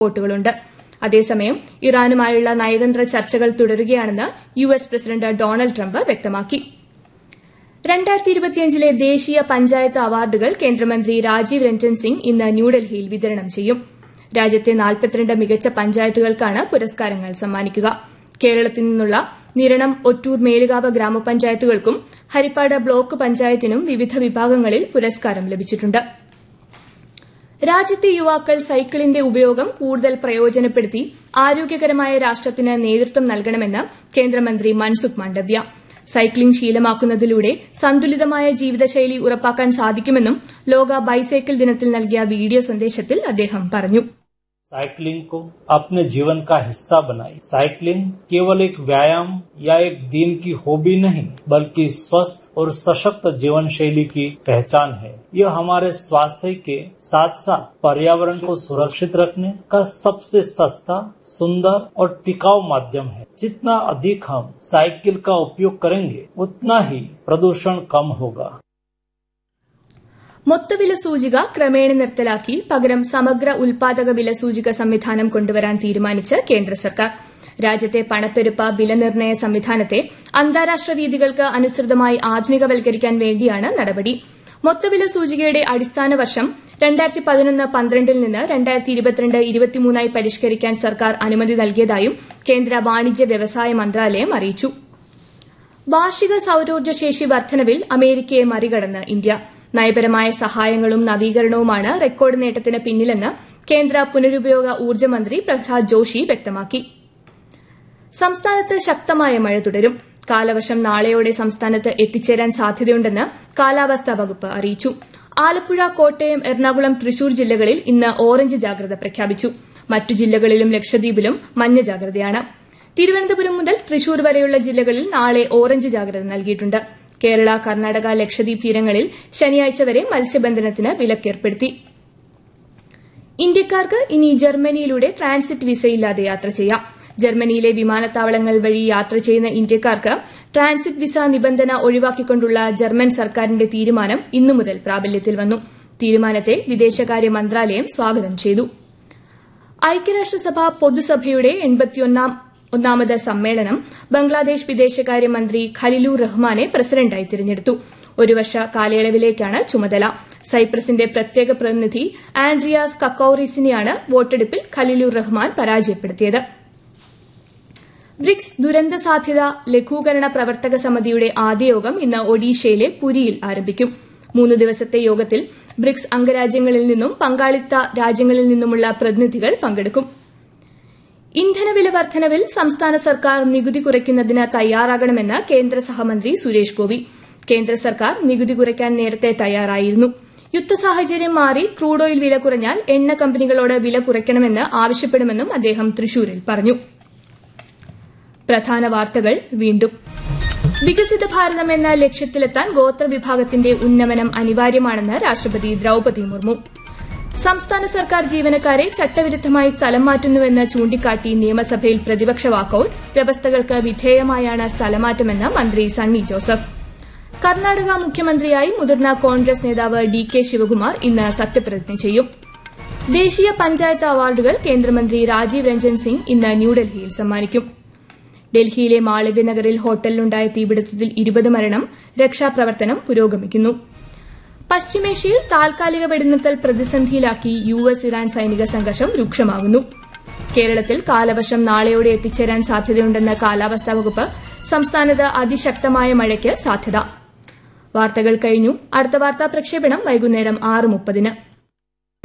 റിപ്പോർട്ടുകളുണ്ട് അതേസമയം ഇറാനുമായുള്ള നയതന്ത്ര ചർച്ചകൾ തുടരുകയാണെന്ന് U S president Donald Trump വ്യക്തമാക്കി ലെ ദേശീയ പഞ്ചായത്ത് അവാർഡുകൾ കേന്ദ്രമന്ത്രി രാജീവ് രഞ്ജൻ സിംഗ് ഇന്ന് ന്യൂഡൽഹിയിൽ വിതരണം ചെയ്യും രാജ്യത്തെ നാൽപ്പത്തിരണ്ട് മികച്ച പഞ്ചായത്തുകൾക്കാണ് പുരസ്കാരങ്ങൾ സമ്മാനിക്കുക കേരളത്തിൽ നിന്നുള്ള നിരണം ഒറ്റൂർ മേലുകാവ് ഗ്രാമപഞ്ചായത്തുകൾക്കും ഹരിപ്പാട് ബ്ലോക്ക് പഞ്ചായത്തിനും വിവിധ വിഭാഗങ്ങളിൽ പുരസ്കാരം ലഭിച്ചിട്ടുണ്ട് രാജ്യത്തെ യുവാക്കൾ സൈക്കിളിന്റെ ഉപയോഗം കൂടുതൽ പ്രയോജനപ്പെടുത്തി ആരോഗ്യകരമായ രാഷ്ട്രത്തിന് നേതൃത്വം നൽകണമെന്ന് കേന്ദ്രമന്ത്രി മൻസുഖ് മാണ്ഡവ്യ സൈക്ലിംഗ് ശീലമാക്കുന്നതിലൂടെ സന്തുലിതമായ ജീവിതശൈലി ഉറപ്പാക്കാൻ സാധിക്കുമെന്നും ലോക ബൈസൈക്കിൾ ദിനത്തിൽ നൽകിയ വീഡിയോ സന്ദേശത്തിൽ അദ്ദേഹം പറഞ്ഞു साइकिलिंग को अपने जीवन का हिस्सा बनाई साइकिलिंग केवल एक व्यायाम या एक दिन की हॉबी नहीं बल्कि स्वस्थ और सशक्त जीवन शैली की पहचान है यह हमारे स्वास्थ्य के साथ साथ पर्यावरण को सुरक्षित रखने का सबसे सस्ता सुंदर और टिकाऊ माध्यम है जितना अधिक हम साइकिल का उपयोग करेंगे उतना ही प्रदूषण कम होगा മൊത്തവില സൂചിക ക്രമേണ നിർത്തലാക്കി പകരം സമഗ്ര ഉൽപാദക വില സൂചിക സംവിധാനം കൊണ്ടുവരാൻ തീരുമാനിച്ച് കേന്ദ്ര സർക്കാർ രാജ്യത്തെ പണപ്പെരുപ്പ വിലനിർണ്ണയ സംവിധാനത്തെ അന്താരാഷ്ട്ര രീതികൾക്ക് അനുസൃതമായി ആധുനികവൽക്കരിക്കാൻ വേണ്ടിയാണ് നടപടി മൊത്തവില സൂചികയുടെ അടിസ്ഥാന വർഷം രണ്ടായിരത്തി പതിനൊന്ന് പന്ത്രണ്ടിൽ നിന്ന് രണ്ടായിരത്തി ഇരുപത്തിരണ്ട് ഇരുപത്തിമൂന്നായി പരിഷ്കരിക്കാൻ സർക്കാർ അനുമതി നൽകിയതായും കേന്ദ്ര വാണിജ്യ വ്യവസായ മന്ത്രാലയം അറിയിച്ചു വാർഷിക സൌരോർജ്ജ ശേഷി വർധനവിൽ അമേരിക്കയെ മറികടന്ന് ഇന്ത്യ നയപരമായ സഹായങ്ങളും നവീകരണവുമാണ് റെക്കോർഡ് നേട്ടത്തിന് പിന്നിലെന്ന് കേന്ദ്ര പുനരുപയോഗ ഊർജ്ജ മന്ത്രി പ്രഹ്ലാദ് ജോഷി വ്യക്തമാക്കി സംസ്ഥാനത്ത് ശക്തമായ മഴ തുടരും കാലവർഷം നാളെയോടെ സംസ്ഥാനത്ത് എത്തിച്ചേരാൻ സാധ്യതയുണ്ടെന്ന് കാലാവസ്ഥാ വകുപ്പ് അറിയിച്ചു ആലപ്പുഴ കോട്ടയം എറണാകുളം തൃശൂർ ജില്ലകളിൽ ഇന്ന് ഓറഞ്ച് ജാഗ്രത പ്രഖ്യാപിച്ചു മറ്റു ജില്ലകളിലും ലക്ഷദ്വീപിലും മഞ്ഞ ജാഗ്രതയാണ് തിരുവനന്തപുരം മുതൽ തൃശൂർ വരെയുള്ള ജില്ലകളിൽ നാളെ ഓറഞ്ച് ജാഗ്രത നൽകിയിട്ടുണ്ട് കേരള കർണാടക ലക്ഷദ്വീപ് തീരങ്ങളിൽ ശനിയാഴ്ച വരെ മത്സ്യബന്ധനത്തിന് വിലക്കേർപ്പെടുത്തി ഇന്ത്യക്കാർക്ക് ഇനി ജർമ്മനിയിലൂടെ ട്രാൻസിറ്റ് വിസയില്ലാതെ യാത്ര ചെയ്യാം ജർമ്മനിയിലെ വിമാനത്താവളങ്ങൾ വഴി യാത്ര ചെയ്യുന്ന ഇന്ത്യക്കാർക്ക് ട്രാൻസിറ്റ് വിസ നിബന്ധന ഒഴിവാക്കിക്കൊണ്ടുള്ള ജർമ്മൻ സർക്കാരിന്റെ തീരുമാനം ഇന്നു മുതൽ പ്രാബല്യത്തിൽ വന്നു തീരുമാനത്തെ വിദേശകാര്യ മന്ത്രാലയം സ്വാഗതം ചെയ്തു ഐക്യരാഷ്ട്രസഭ പൊതുസഭയുടെ എൺപത്തിയൊന്നാം ഒന്നാമത് സമ്മേളനം ബംഗ്ലാദേശ് വിദേശകാര്യമന്ത്രി ഖലിലൂർ റഹ്മാനെ പ്രസിഡന്റായി തിരഞ്ഞെടുത്തു ഒരു വർഷ കാലയളവിലേക്കാണ് ചുമതല സൈപ്രസിന്റെ പ്രത്യേക പ്രതിനിധി ആൻഡ്രിയാസ് കക്കൌറീസിനെയാണ് വോട്ടെടുപ്പിൽ ഖലിലൂർ റഹ്മാൻ പരാജയപ്പെടുത്തിയത് ബ്രിക്സ് ദുരന്ത സാധ്യത ലഘൂകരണ പ്രവർത്തക സമിതിയുടെ ആദ്യ യോഗം ഇന്ന് ഒഡീഷയിലെ പുരിയിൽ ആരംഭിക്കും മൂന്ന് ദിവസത്തെ യോഗത്തിൽ ബ്രിക്സ് അംഗരാജ്യങ്ങളിൽ നിന്നും പങ്കാളിത്ത രാജ്യങ്ങളിൽ നിന്നുമുള്ള പ്രതിനിധികൾ പങ്കെടുക്കും ഇന്ധനവില വർധനവിൽ സംസ്ഥാന സർക്കാർ നികുതി കുറയ്ക്കുന്നതിന് തയ്യാറാകണമെന്ന് കേന്ദ്ര സഹമന്ത്രി സുരേഷ് ഗോപി കേന്ദ്ര സർക്കാർ നികുതി കുറയ്ക്കാൻ നേരത്തെ തയ്യാറായിരുന്നു യുദ്ധസാഹചര്യം മാറി ക്രൂഡ് ഓയിൽ വില കുറഞ്ഞാൽ എണ്ണ കമ്പനികളോട് വില കുറയ്ക്കണമെന്ന് ആവശ്യപ്പെടുമെന്നും അദ്ദേഹം തൃശൂരിൽ പറഞ്ഞു പ്രധാന വാർത്തകൾ വീണ്ടും വികസിത ഭാരതം എന്ന ലക്ഷ്യത്തിലെത്താൻ ഗോത്രവിഭാഗത്തിന്റെ ഉന്നമനം അനിവാര്യമാണെന്ന് രാഷ്ട്രപതി ദ്രൌപതി മുർമു സംസ്ഥാന സർക്കാർ ജീവനക്കാരെ ചട്ടവിരുദ്ധമായി സ്ഥലം മാറ്റുന്നുവെന്ന് ചൂണ്ടിക്കാട്ടി നിയമസഭയിൽ പ്രതിപക്ഷ വാക്കൌട്ട് വ്യവസ്ഥകൾക്ക് വിധേയമായാണ് സ്ഥലമാറ്റമെന്ന് മന്ത്രി സണ്ണി ജോസഫ് കർണാടക മുഖ്യമന്ത്രിയായി മുതിർന്ന കോൺഗ്രസ് നേതാവ് ഡി കെ ശിവകുമാർ ഇന്ന് സത്യപ്രതിജ്ഞ ചെയ്യും ദേശീയ പഞ്ചായത്ത് അവാർഡുകൾ കേന്ദ്രമന്ത്രി രാജീവ് രഞ്ജൻ സിംഗ് ഇന്ന് ന്യൂഡൽഹിയിൽ സമ്മാനിക്കും ഡൽഹിയിലെ മാളവ്യനഗറിൽ ഹോട്ടലിലുണ്ടായ തീപിടുത്തത്തിൽ ഇരുപത് മരണം രക്ഷാപ്രവർത്തനം പുരോഗമിക്കുന്നു പശ്ചിമേഷ്യയിൽ താൽക്കാലിക വെടിനിർത്തൽ പ്രതിസന്ധിയിലാക്കി യു എസ് ഇറാൻ സൈനിക സംഘർഷം രൂക്ഷമാകുന്നു കേരളത്തിൽ കാലവർഷം നാളെയോടെ എത്തിച്ചേരാൻ സാധ്യതയുണ്ടെന്ന കാലാവസ്ഥാ വകുപ്പ് സംസ്ഥാനത്ത് അതിശക്തമായ മഴയ്ക്ക് സാധ്യത വാർത്തകൾ കഴിഞ്ഞു അടുത്ത വാർത്താ പ്രക്ഷേപണം വൈകുന്നേരം ആറ് മുപ്പതിന്